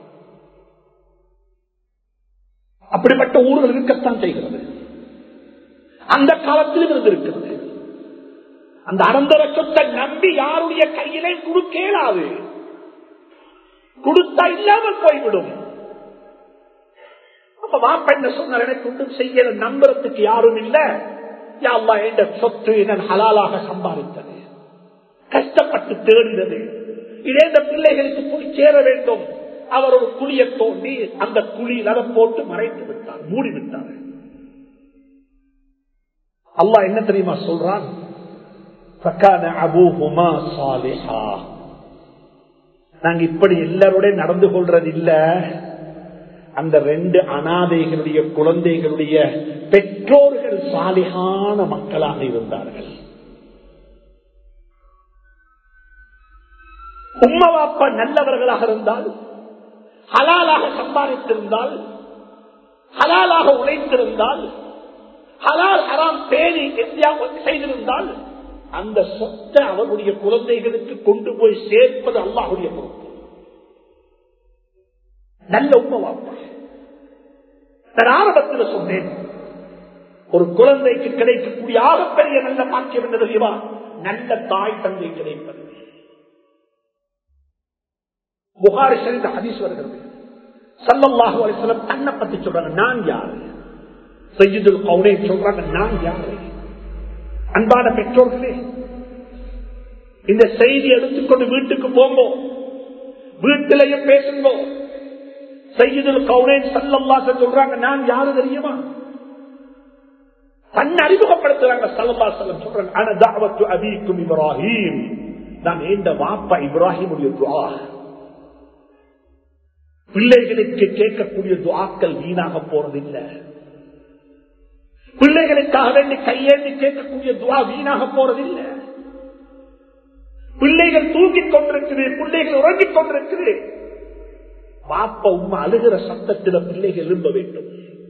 A: அப்படிப்பட்ட ஊர்கள் இருக்கத்தான் செய்கிறது அந்த காலத்திலும் இருந்திருக்கிறது அந்த அனந்தர சொத்தை நம்பி யாருடைய கையிலே கொடுக்கலாது கொடுத்தா இல்லாமல் போய்விடும் அப்ப வாப்ப என்ன சொன்னார் எனக்கு ஒன்றும் செய்ய நம்புறதுக்கு யாரும் இல்ல யாழ்லா என்ற சொத்து நான் ஹலாலாக சம்பாதித்தது கஷ்டப்பட்டு தேடினது இதே இந்த பிள்ளைகளுக்கு போய் சேர வேண்டும் அவர் ஒரு குழியை தோண்டி அந்த குழியில் அதை போட்டு மறைத்து விட்டார் மூடி விட்டார் அல்லா என்ன தெரியுமா சொல்றான் நாங்க இப்படி எல்லாரோட நடந்து கொள்றது இல்ல அந்த ரெண்டு அனாதைகளுடைய குழந்தைகளுடைய பெற்றோர்கள் சாலிகான மக்களாக இருந்தார்கள் உம்மவாப்பா நல்லவர்களாக இருந்தால் ஹலாலாக சம்பாதித்திருந்தால் ஹலாலாக உழைத்திருந்தால் ஹலால் ஹராம் பேணி செய்திருந்தால் அந்த சொத்தை அவருடைய குழந்தைகளுக்கு கொண்டு போய் சேர்ப்பது அல்லாஹுடைய பொறுப்பு நல்ல உண்மைவாப்பா நான் ஆரம்பத்தில் சொன்னேன் ஒரு குழந்தைக்கு கிடைக்கக்கூடிய ஆகப்பெரிய நல்ல பாக்கியம் என்ன தெரியுமா நல்ல தாய் தந்தை கிடைப்பது புகாரி சரிந்த ஹதீஸ் வருகிறது சல்லல்லாஹு அலிஸ்லம் தன்னை பத்தி சொல்றாங்க நான் யாரு செய்யுதுல் கவுனே சொல்றாங்க நான் யாரு அன்பான பெற்றோர்களே இந்த செய்தி எடுத்துக்கொண்டு வீட்டுக்கு போங்கோ வீட்டிலையும் பேசுங்கோ செய்யுதுல் கவுனே சல்லல்லாச சொல்றாங்க நான் யாரு தெரியுமா தன்னை அறிமுகப்படுத்துறாங்க சல்லல்லா செல்லம் சொல்றாங்க ஆனா தாவத்து அபீக்கும் இப்ராஹிம் நான் ஏண்ட வாப்பா இப்ராஹிமுடைய துவா பிள்ளைகளுக்கு கேட்கக்கூடிய துவாக்கள் வீணாக போறதில்லை பிள்ளைகளுக்காக வேண்டி கையேந்தி கேட்கக்கூடிய துவா வீணாக போறதில்லை பிள்ளைகள் தூங்கிக் கொண்டிருக்குது பிள்ளைகள் உறங்கிக் கொண்டிருக்குது பாப்பா உண்மை அழுகிற சத்தத்தில பிள்ளைகள் எழும்ப வேண்டும்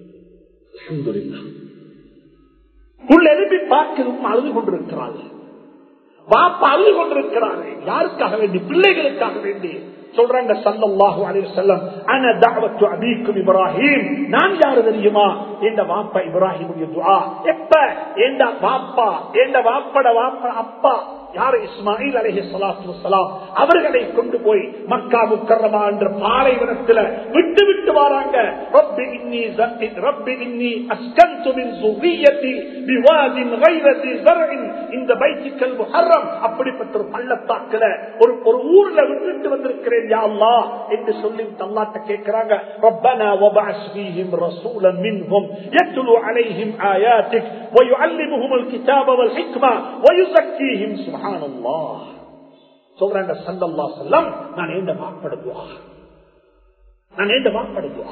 A: உள்ள எழுப்பி பார்க்க உண்மை அழுது கொண்டிருக்கிறாள் வாப்பா அழுது கொண்டிருக்கிறாரு யாருக்காக வேண்டி பிள்ளைகளுக்காக வேண்டி சொல்றாங்க சல்லல்லாஹு அலைஹி வஸல்லம் அன தஅவத்து அபீக்கும் இப்ராஹிம் நான் யாரு தெரியுமா என்ற வாப்பா இப்ராஹிமுடைய துஆ எப்ப என்ற வாப்பா என்ற வாப்பட வாப்பா அப்பா யாரு இஸ்மாயில் அலஹி சலாத்து வலாம் அவர்களை கொண்டு போய் மக்கா முக்கரமா என்ற பாலைவனத்துல விட்டு விட்டு வராங்க ரப்பி இன்னி ரப்பி இன்னி அஸ்கந்து மின் ذريتي بواد غير ذي زرع இந்த பைத்துக்கல் முஹர்ரம் அப்படிப்பட்ட ஒரு பள்ளத்தாக்குல ஒரு ஒரு ஊர்ல விட்டுட்டு வந்திருக்கிறேன் யா அல்லாஹ் என்று சொல்லி அல்லாஹ்ட்ட கேக்குறாங்க ربنا وبعث فيهم رسولا منهم يتلو عليهم آياتك ويعلمهم الكتاب والحكمة ويزكيهم سبحان சொல்றாங்க சல்லல்லா செல்லம் நான் ஏண்ட வாக்கப்படுத்துவா நான் ஏண்ட வாக்கப்படுத்துவா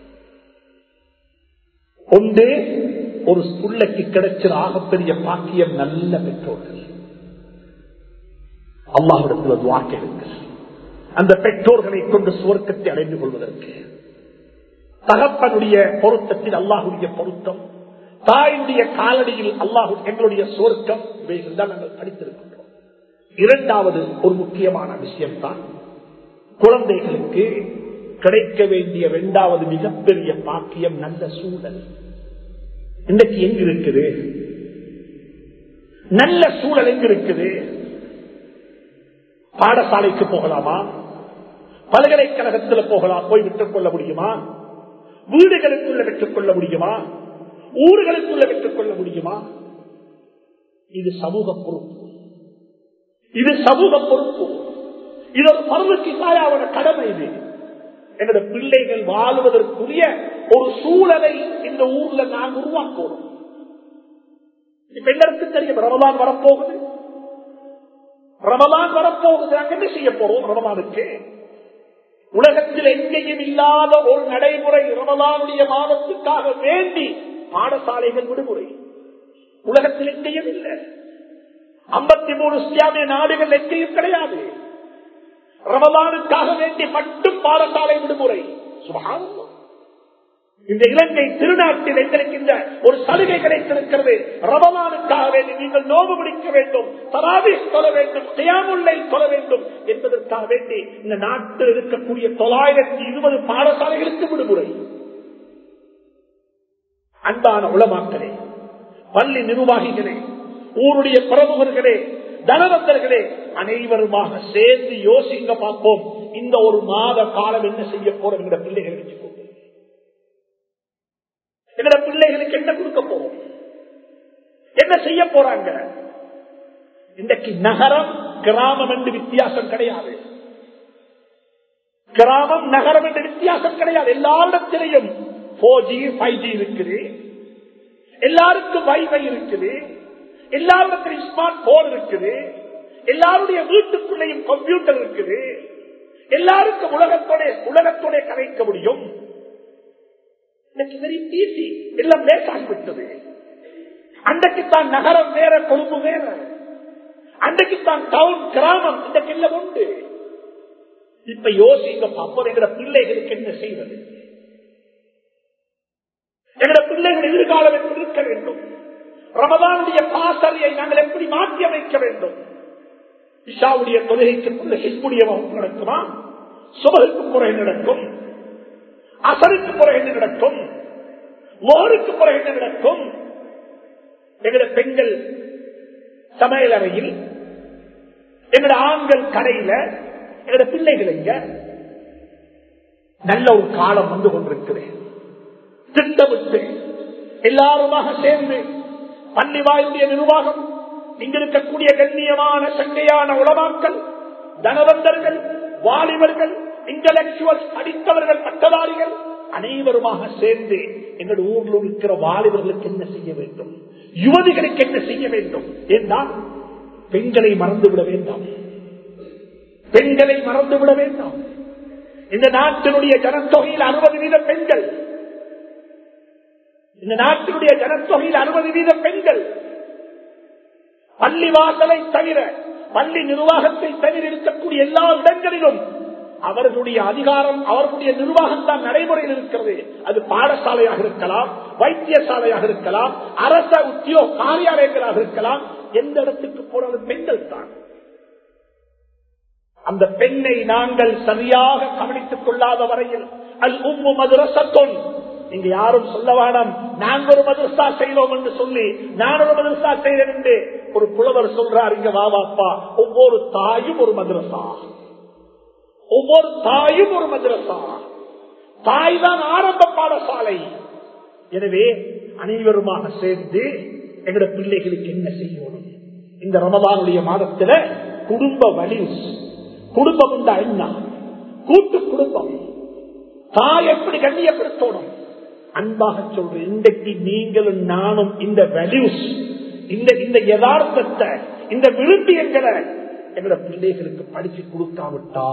A: ஒன்று ஒரு புள்ளைக்கு கிடைச்ச ஆகப்பெரிய பாக்கியம் நல்ல பெற்றோர்கள் அல்லாஹிடத்தில் அது வாக்களிங்கள் அந்த பெற்றோர்களை கொண்டு சுவர்க்கத்தை அடைந்து கொள்வதற்கு தகப்பனுடைய பொருத்தத்தில் அல்லாஹுடைய பொருத்தம் தாயுடைய காலடியில் அல்லாஹு எங்களுடைய சுவர்க்கம் இவைகள் தான் நாங்கள் படித்திருக்கின்றோம் இரண்டாவது ஒரு முக்கியமான விஷயம் தான் குழந்தைகளுக்கு கிடைக்க வேண்டிய இரண்டாவது மிகப்பெரிய பாக்கியம் நல்ல சூழல் இன்றைக்கு எங்க இருக்குது நல்ல சூழல் எங்க இருக்குது பாடசாலைக்கு போகலாமா பல்கலைக்கழகத்தில் போகலாம் போய் விட்டுக் கொள்ள முடியுமா வீடுகளுக்குள்ள விட்டுக் கொள்ள முடியுமா ஊர்களுக்குள்ள விட்டுக் கொள்ள முடியுமா இது சமூக பொறுப்பு இது சமூக பொறுப்பு இது ஒரு பருவக்கு சாயாவோட கடமை இது என்னோட பிள்ளைகள் வாழ்வதற்குரிய ஒரு சூழலை இந்த ஊர்ல நான் உருவாக்குவோம் இப்ப எல்லாருக்கும் தெரியும் ரமதான் வரப்போகுது ரமதான் வரப்போகுது நாங்க என்ன செய்ய போறோம் ரமதானுக்கு உலகத்தில் எங்கேயும் இல்லாத ஒரு நடைமுறை ரமதானுடைய மாதத்துக்காக வேண்டி பாடசாலைகள் விடுமுறை உலகத்தில் எங்கேயும் இல்லை ஐம்பத்தி மூணு இஸ்லாமிய நாடுகள் எங்கேயும் கிடையாது ரமதானுக்காக வேண்டி மட்டும் பாடசாலை விடுமுறை சுபஹானல்லாஹ். இந்த இலங்கை திருநாட்டில் எங்களுக்கு இந்த ஒரு சலுகை கிடைத்திருக்கிறது ரமதானுக்காக வேண்டி நீங்கள் நோவு பிடிக்க வேண்டும் தராவி சொல்ல வேண்டும் தியாமுல்லை சொல்ல வேண்டும் என்பதற்காக வேண்டி இந்த நாட்டில் இருக்கக்கூடிய தொள்ளாயிரத்தி இருபது பாடசாலைகளுக்கு விடுமுறை அன்பான உளமாக்களே பள்ளி நிர்வாகிகளே ஊருடைய பிரமுகர்களே தனவந்தர்களே அனைவருமாக சேர்ந்து யோசிங்க பார்ப்போம் இந்த ஒரு மாத காலம் என்ன செய்ய போறோம் என்ற பிள்ளைகளை வச்சுக்கோங்க எங்கட பிள்ளைகளுக்கு என்ன கொடுக்க போறோம் என்ன செய்ய போறாங்க இன்றைக்கு நகரம் கிராமம் என்று வித்தியாசம் கிடையாது கிராமம் நகரம் என்ற வித்தியாசம் கிடையாது எல்லாரிடத்திலையும் போர் ஜி ஃபைவ் ஜி இருக்குது எல்லாருக்கும் வைஃபை இருக்குது எல்லாரிடத்திலும் ஸ்மார்ட் போன் இருக்குது எல்லாருடைய வீட்டுக்குள்ளேயும் கம்ப்யூட்டர் இருக்குது எல்லாருக்கும் உலகத்தோட உலகத்தோட கலைக்க முடியும் இன்னைக்கு வெரி ஈஸி எல்லாம் லேசாகிவிட்டது அன்றைக்குத்தான் நகரம் வேற கொழும்பு வேற அன்றைக்குத்தான் டவுன் கிராமம் இன்றைக்கு எல்லாம் உண்டு இப்ப யோசிங்க பாப்போம் எங்கட பிள்ளைகளுக்கு என்ன செய்வது எங்கட பிள்ளைகள் எதிர்காலம் எப்படி இருக்க வேண்டும் ரமதானுடைய பாசறையை நாங்கள் எப்படி மாற்றி அமைக்க வேண்டும் இஷாவுடைய தொழுகைக்கு பிறகு ஹிஸ்புடைய வகுப்பு நடக்குமா சுபகுக்கு பிறகு நடக்கும் அசருக்கு பிறகு என்ன நடக்கும் மோருக்கு பிறகு என்ன நடக்கும் எங்கட பெண்கள் சமையல் அறையில் எங்கட ஆண்கள் கடையில எங்கட பிள்ளைகள் எங்க நல்ல ஒரு காலம் வந்து கொண்டிருக்கிறேன் திட்டமிட்டு எல்லாருமாக சேர்ந்து பள்ளி வாயுடைய நிர்வாகம் இங்க இருக்கக்கூடிய கண்ணியமான சங்கையான உளவாக்கள் தனவந்தர்கள் வாலிபர்கள் இன்டலக்சுவல் படித்தவர்கள் பட்டதாரிகள் அனைவருமாக சேர்ந்து எங்கள் ஊரில் இருக்கிற வாலிபர்களுக்கு என்ன செய்ய வேண்டும் யுவதிகளுக்கு என்ன செய்ய வேண்டும் என்றால் பெண்களை மறந்துவிட வேண்டாம் பெண்களை மறந்துவிட வேண்டாம் இந்த நாட்டினுடைய ஜனத்தொகையில் அறுபது வீத பெண்கள் இந்த நாட்டினுடைய ஜனத்தொகையில் அறுபது வீத பெண்கள் பள்ளி வாசலை தவிர பள்ளி நிர்வாகத்தை தவிர இருக்கக்கூடிய எல்லா இடங்களிலும் அவர்களுடைய அதிகாரம் அவர்களுடைய நிர்வாகம் தான் நடைமுறையில் இருக்கிறது அது பாடசாலையாக இருக்கலாம் வைத்தியசாலையாக இருக்கலாம் அரச உத்தியோக காரியாலயங்களாக இருக்கலாம் எந்த இடத்துக்கு போனாலும் பெண்கள் தான் அந்த பெண்ணை நாங்கள் சரியாக கவனித்துக் கொள்ளாத வரையில் அல் உம்மு மதுரசத்தொன் நீங்க யாரும் சொல்ல வேணாம் நாங்க ஒரு மதரசா செய்தோம் என்று சொல்லி நான் ஒரு மதரசா செய்தேன் என்று ஒரு புலவர் சொல்றார் இங்க வாவாப்பா ஒவ்வொரு தாயும் ஒரு மதரசா ஒவ்வொரு தாயும் ஒரு மதரசா தாய் தான் ஆரம்ப பாடசாலை எனவே அனைவருமாக சேர்ந்து எங்கட பிள்ளைகளுக்கு என்ன செய்யணும் இந்த ரமதானுடைய மாதத்துல குடும்ப வலி குடும்பம் உண்டா என்ன கூட்டு குடும்பம் தாய் எப்படி கண்ணியப்படுத்தணும் அன்பாக சொல்றேன் இன்றைக்கு நீங்களும் நானும் இந்த வேல்யூஸ் இந்த இந்த யதார்த்தத்தை இந்த விரும்பியங்களை எங்களோட பிள்ளைகளுக்கு படிச்சு கொடுக்காவிட்டா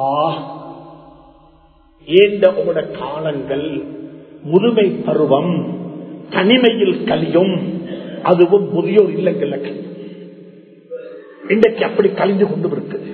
A: ஏந்த உங்களோட காலங்கள் முதுமை பருவம் தனிமையில் கலியும் அதுவும் முதியோர் இல்லங்கள்ல கலியும் இன்றைக்கு அப்படி கழிந்து கொண்டு இருக்குது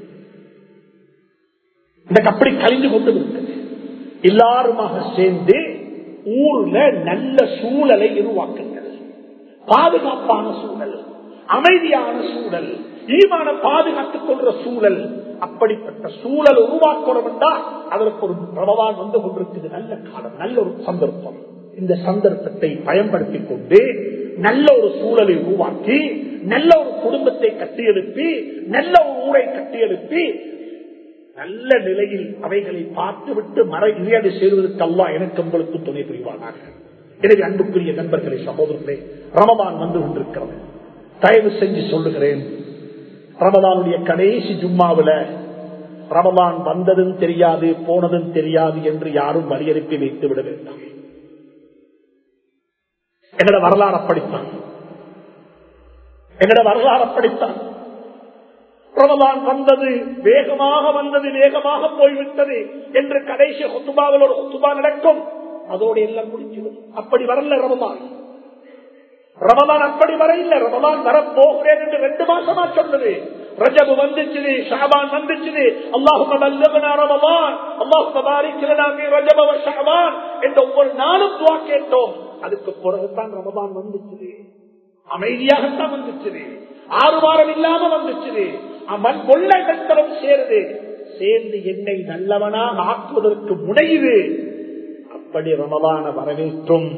A: இன்றைக்கு அப்படி கழிந்து கொண்டு இருக்குது எல்லாருமாக சேர்ந்து ஊர்ல நல்ல சூழலை உருவாக்குங்கள் பாதுகாப்பான சூழல் அமைதியான சூழல் ஈமான பாதுகாத்துக் கொள்ற சூழல் அப்படிப்பட்ட சூழல் உருவாக்கணும் என்றால் அதற்கு ஒரு பிரபவான் வந்து கொண்டிருக்குது நல்ல காலம் நல்ல ஒரு சந்தர்ப்பம் இந்த சந்தர்ப்பத்தை பயன்படுத்திக் கொண்டு நல்ல ஒரு சூழலை உருவாக்கி நல்ல ஒரு குடும்பத்தை கட்டியெழுப்பி நல்ல ஒரு ஊரை கட்டியெழுப்பி நல்ல நிலையில் அவைகளை பார்த்துவிட்டு மர இறையடி செய்வதற்கு அல்லா எனக்கு உங்களுக்கு துணை புரிவானாக எனவே அன்புக்குரிய நண்பர்களே சகோதரர்களே ரமதான் வந்து கொண்டிருக்கிறது தயவு செஞ்சு சொல்லுகிறேன் ரமதானுடைய கடைசி ஜும்மாவில ரமதான் வந்ததும் தெரியாது போனதும் தெரியாது என்று யாரும் வலியுறுத்தி வைத்து விட வேண்டாம் என்னோட வரலாறு அப்படித்தான் எங்கட வரலாறு அப்படித்தான் ரமதான் வந்தது வேகமாக வந்தது வேகமாக போய்விட்டது என்று கடைசி குத்துபாவில் ஒரு குத்துபா நடக்கும் அதோடு எல்லாம் முடிஞ்சிடும் அப்படி வரல ரமதான் ரமதான் அப்படி வர இல்ல ரமதான் வரப்போகிறேன் என்று ரெண்டு மாசமா சொன்னது ரஜபு வந்துச்சு ஷாபான் வந்துச்சு அல்லாஹு ரமதான் அல்லாஹு பாரிக்கிறனாமே ரஜப ஷாபான் என்ற ஒவ்வொரு நாளும் துவா கேட்டோம் அதுக்கு பிறகுதான் ரமதான் வந்துச்சு அமைதியாகத்தான் வந்துச்சு ஆறு வாரம் இல்லாம வந்துச்சு அவன் கொள்ளத்தரம் சேருது சேர்ந்து என்னை நல்லவனாக ஆக்குவதற்கு முனையுது அப்படி ரமதான வரவேற்றும்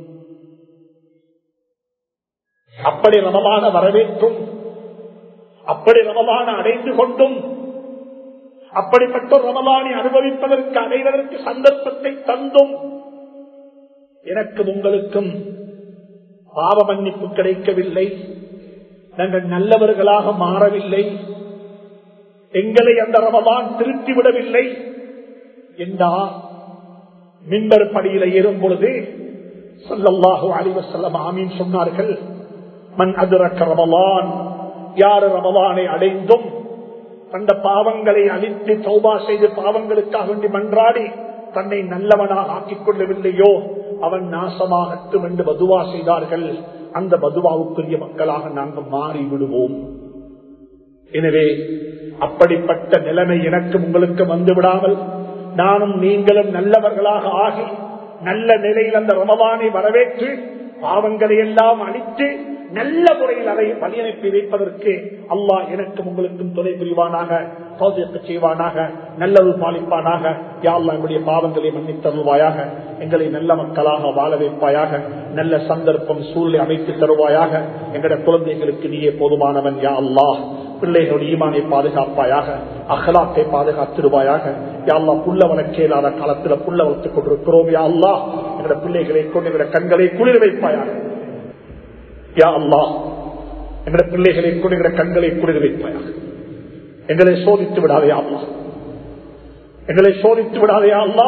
A: அப்படி ரமதான வரவேற்றும் அப்படி ரமதான அடைந்து கொண்டும் அப்படிப்பட்ட ரமதானை அனுபவிப்பதற்கு அடைவதற்கு சந்தர்ப்பத்தை தந்தும் எனக்கும் உங்களுக்கும் பாவ மன்னிப்பு கிடைக்கவில்லை நாங்கள் நல்லவர்களாக மாறவில்லை எங்களை அந்த ரமதான் திருத்திவிடவில்லை என்றா மின்பர் படியில ஏறும் பொழுது சொல்லல்லாஹு அலிவசல்லம் ஆமீன் சொன்னார்கள் மண் அதிரக்க ரமலான் யார் ரமலானை அடைந்தும் அந்த பாவங்களை அழித்து சௌபா செய்து பாவங்களுக்காக வேண்டி மன்றாடி தன்னை நல்லவனாக ஆக்கிக் கொள்ளவில்லையோ அவன் நாசமாகட்டும் என்று பதுவா செய்தார்கள் அந்த பதுவாவுக்குரிய மக்களாக நாங்கள் மாறி விடுவோம் எனவே அப்படிப்பட்ட நிலைமை எனக்கு உங்களுக்கு வந்து விடாமல் நானும் நீங்களும் நல்லவர்களாக ஆகி நல்ல நிலையில் அந்த ரமவானை வரவேற்று பாவங்களை எல்லாம் அழித்து நல்ல முறையில் அதை பணியனுப்பி வைப்பதற்கு அல்லாஹ் எனக்கும் உங்களுக்கும் துணை புரிவானாக சோதிக்க செய்வானாக நல்லது பாலிப்பானாக யாழ்லா என்னுடைய பாவங்களை மன்னித்தருவாயாக எங்களை நல்ல மக்களாக வாழ வைப்பாயாக நல்ல சந்தர்ப்பம் சூழ்நிலை அமைத்து தருவாயாக எங்களுடைய குழந்தைகளுக்கு நீயே போதுமானவன் யா அல்லாஹ் பிள்ளைகளுடைய ஈமானை பாதுகாப்பாயாக அகலாத்தை பாதுகாத்திருவாயாக யாழ்லா புள்ள வளர்க்க இல்லாத காலத்துல புள்ள வளர்த்துக் கொண்டிருக்கிறோம் யா அல்லா எங்களுடைய பிள்ளைகளை கொண்டு எங்களுடைய கண்களை குளிர வைப்பாயாக யா அல்லா எங்களுடைய பிள்ளைகளை கொண்டு எங்களுடைய கண்களை குளிர வைப்பாயாக எங்களை சோதித்து விடாதே அல்லா எங்களை சோதித்து விடாதே அல்லா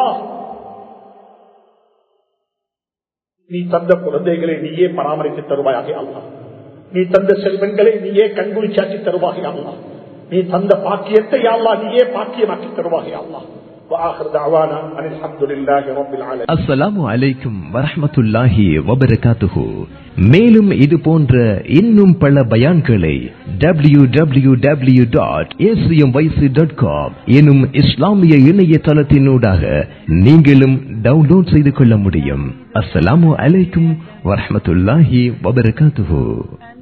A: நீ தந்த குழந்தைகளை நீயே பராமரித்து தருவாயாக அல்லா நீ தந்த செல்வங்களை நீயே கண்குளிச்சாக்கி தருவாக அல்லா நீ தந்த பாக்கியத்தை அல்லா நீயே பாக்கியமாக்கி தருவாக அல்லா
B: அஸ்ஸலாமு அலைக்கும் வரஹமத்துல்லாஹி வபரகாத்துஹு மேலும் இது போன்ற இன்னும் பல பயான்களை W W W dot ACM YC dot com எனும் இஸ்லாமிய இணையதளத்தினூடாக நீங்களும் டவுன்லோட் செய்து கொள்ள முடியும் அஸ்ஸலாமு அலைக்கும் வரஹமத்துல்லாஹி வபரகாத்துஹு